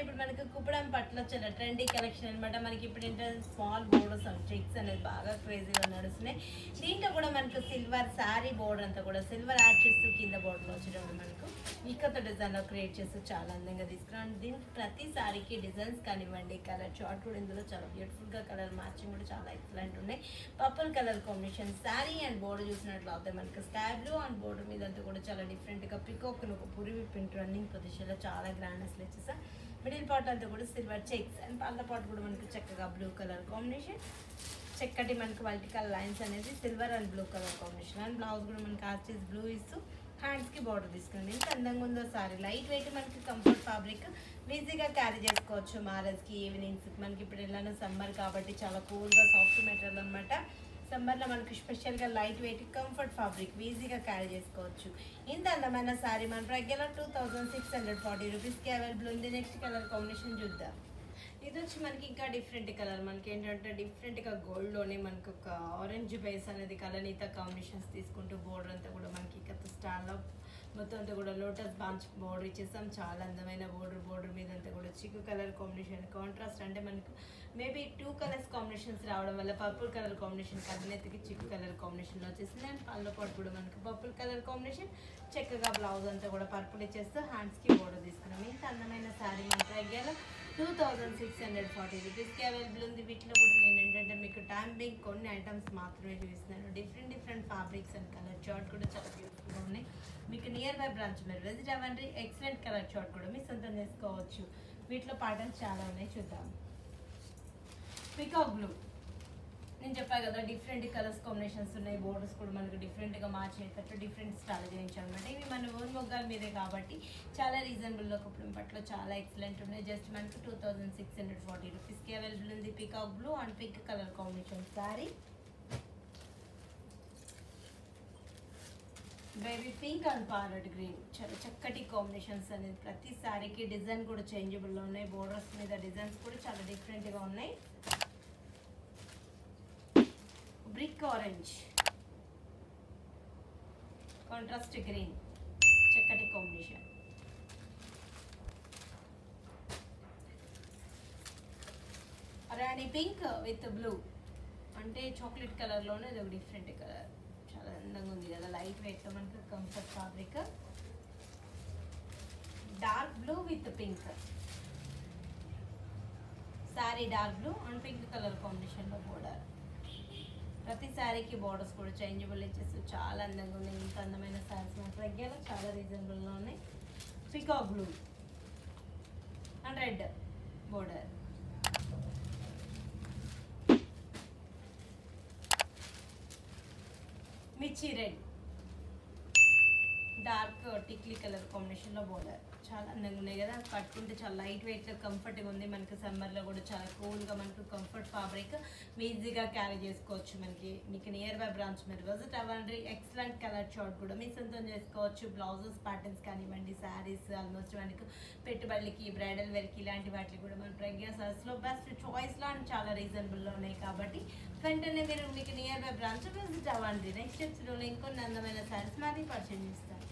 ఇప్పుడు మనకి కుప్పడం పట్టులో చాలా ట్రెండీ కలెక్షన్ అన్నమాట మనకి ఇప్పుడు ఏంటంటే స్మాల్ బోర్డర్స్ చెక్స్ అనేది బాగా క్రేజీగా నడుస్తున్నాయి దీంట్లో కూడా మనకు సిల్వర్ శారీ బోర్డర్ అంతా కూడా సిల్వర్ యాడ్ చేస్తూ కింద బోర్డర్లో వచ్చేటప్పుడు మనకు ఇక్కత డిజైన్లో క్రియేట్ చేస్తూ చాలా అందంగా తీసుకున్నాం దీనికి ప్రతి సారీకి డిజైన్స్ కానివ్వండి కలర్ చార్ట్ కూడా ఇందులో చాలా బ్యూటిఫుల్గా కలర్ మ్యాచింగ్ కూడా చాలా ఎక్సలెంట్ ఉన్నాయి purple colour combination sari and border చూసినట్లు అవుతాయి మనకి స్కై బ్లూ అండ్ బోర్డర్ మీద అంతా కూడా చాలా డిఫరెంట్గా పికాక్ ఒక పురివి ప్రింట్ రన్నింగ్ పొజిషన్లో చాలా గ్రాండ్నెస్లు వచ్చేసా మిడిల్ పార్ట్ అంతా కూడా సిల్వర్ చెక్స్ అండ్ పళ్ళ పార్ట్ కూడా మనకి చక్కగా బ్లూ కలర్ కాంబినేషన్ చక్కటి మనకి వర్టికల్ లైన్స్ అనేది silver and blue colour combination and blouse కూడా మనకి ఆర్చెస్ బ్లూ ఇస్తూ హ్యాండ్స్కి బార్డర్ తీసుకున్నాం ఎంత అందంగా ఉందో సారీ లైట్ వెయిట్ మనకి కంఫర్ట్ ఫ్యాబ్రిక్ ఈజీగా క్యారీ చేసుకోవచ్చు మ్యారేజ్కి ఈవినింగ్స్ మనకి ఇప్పుడు ఎలానో సమ్మర్ కాబట్టి చాలా కూల్గా సాఫ్ట్ మెటీరియల్ అనమాట సమ్మర్లో మనకి స్పెషల్గా లైట్ వెయిట్ కంఫర్ట్ ఫ్యాబ్రిక్ ఈజీగా క్యారీ చేసుకోవచ్చు ఇంత అందమైన సారీ మన regular two thousand six hundred forty రూపీస్కి అవైలబుల్ ఉంది నెక్స్ట్ కలర్ కాంబినేషన్ చూద్దాం ఇది వచ్చి మనకి ఇంకా డిఫరెంట్ కలర్ మనకి ఏంటంటే డిఫరెంట్గా గోల్డ్లోనే మనకి ఒక ఆరెంజ్ బేస్ అనేది కలనీత కాంబినేషన్స్ తీసుకుంటూ బోర్డర్ అంతా కూడా మనకి ఇక్కడ స్టాల్లో మొత్తం అంతా కూడా లోటస్ బాంచ్ బోర్డర్ ఇచ్చేస్తాం చాలా అందమైన బోర్డర్ బోర్డర్ మీద అంతా కూడా చిక్కు కలర్ కాంబినేషన్ కాంట్రాస్ట్ అంటే మనకు మేబీ టూ కలర్స్ కాంబినేషన్స్ రావడం వల్ల పర్పుల్ కలర్ కాంబినేషన్ కలనెత్తికి చిక్కు కలర్ కాంబినేషన్లో వచ్చేసింది అండ్ పళ్ళ పాటు కూడా మనకు పర్పుల్ కలర్ కాంబినేషన్ చక్కగా బ్లౌజ్ అంతా కూడా పర్పుల్ ఇచ్చేస్తూ హ్యాండ్స్కి బోర్డర్ తీసుకున్నాం ఇంత అందమైన శారీ మన దగ్గర two thousand six hundred forty రూపీస్కి అవైలబుల్ ఉంది వీటిలో కూడా నేను ఏంటంటే మీకు ట్యాంపింగ్ కొన్ని ఐటమ్స్ మాత్రమే చూపిస్తున్నాను different different fabrics and colour chart కూడా చాలా బ్యూటిఫుల్గా ఉన్నాయి మీకు నియర్ బై బ్రాంచ్ మీరు విజిట్ అవ్వండి ఎక్సలెంట్ కలర్ చార్ట్ కూడా మీ సొంతం చేసుకోవచ్చు వీటిలో ప్యాటర్న్స్ చాలా ఉన్నాయి చూద్దాం పికాక్ బ్లూ నేను చెప్పాను కదా డిఫరెంట్ కలర్స్ కాంబినేషన్స్ ఉన్నాయి బోర్డర్స్ కూడా మనకు డిఫరెంట్గా మార్చ్ అయ్యేటట్టు డిఫరెంట్ స్టైల్ చేయించామన్నమాట ఇవి మన ఓన్ మొగ్గాల మీదే కాబట్టి చాలా రీజనబుల్లో కుప్పడం పట్ల చాలా ఎక్సలెంట్ ఉన్నాయి జస్ట్ మనకు two thousand six hundred forty రూపీస్కి అవైలబుల్ ఉంది peacock blue and pink colour combination sari baby pink and parrot green చాలా చక్కటి కాంబినేషన్స్ అనేది ప్రతి శారీకి డిజైన్ కూడా చేంజబుల్లో ఉన్నాయి బోర్డర్స్ మీద డిజైన్స్ కూడా చాలా డిఫరెంట్గా ఉన్నాయి బ్రిక్ ఆరెంజ్ కాంట్రాస్ట్ గ్రీన్ చక్కటి combination rani pink with blue అంటే చాక్లెట్ కలర్లోనే ఇది ఒక డిఫరెంట్ కలర్ చాలా అందంగా ఉంది కదా లైట్ వెయిట్లో మనకి comfort fabric dark blue with pink sari dark blue and pink colour కాంబినేషన్లో బోర్డర్ ప్రతి శారీకి బోర్డర్స్ కూడా చేంజబుల్ ఇచ్చేసి చాలా అందంగా ఉన్నాయి ఇంత అందమైన శారీస్ మన దగ్గర చాలా రీజనబుల్గా ఉన్నాయి peacock blue and red border మిర్చి రెడ్ డార్క్ టిక్లీ కలర్ కాంబినేషన్లో బోర్డర్ చాలా అందంగా ఉన్నాయి కదా కట్టుకుంటే చాలా లైట్ వెయిట్గా కంఫర్ట్గా ఉంది మనకి సమ్మర్లో కూడా చాలా కూల్గా మనకు కంఫర్ట్ ఫ్యాబ్రిక్ ఈజీగా క్యారీ చేసుకోవచ్చు మనకి మీకు నియర్ బై బ్రాంచ్ మీరు విజిట్ అవ్వండి ఎక్సలెంట్ కలర్ చార్ట్ కూడా మీ సొంతం చేసుకోవచ్చు బ్లౌజెస్ ప్యాటర్న్స్ కానివ్వండి శారీస్ ఆల్మోస్ట్ మనకు పెట్టుబడులకి బ్రైడల్ వేర్కి ఇలాంటి వాటికి కూడా మన ప్రజ్ఞా సర్స్లో బెస్ట్ చాయిస్లో అండ్ చాలా రీజనబుల్లో ఉన్నాయి కాబట్టి వెంటనే మీరు మీకు నియర్ బై బ్రాంచ్ విజిట్ అవ్వండి నెక్స్ట్ స్టెప్స్లో ఇంకొన్ని అందమైన శారీస్ మాది పర్చేజ్ చేస్తాను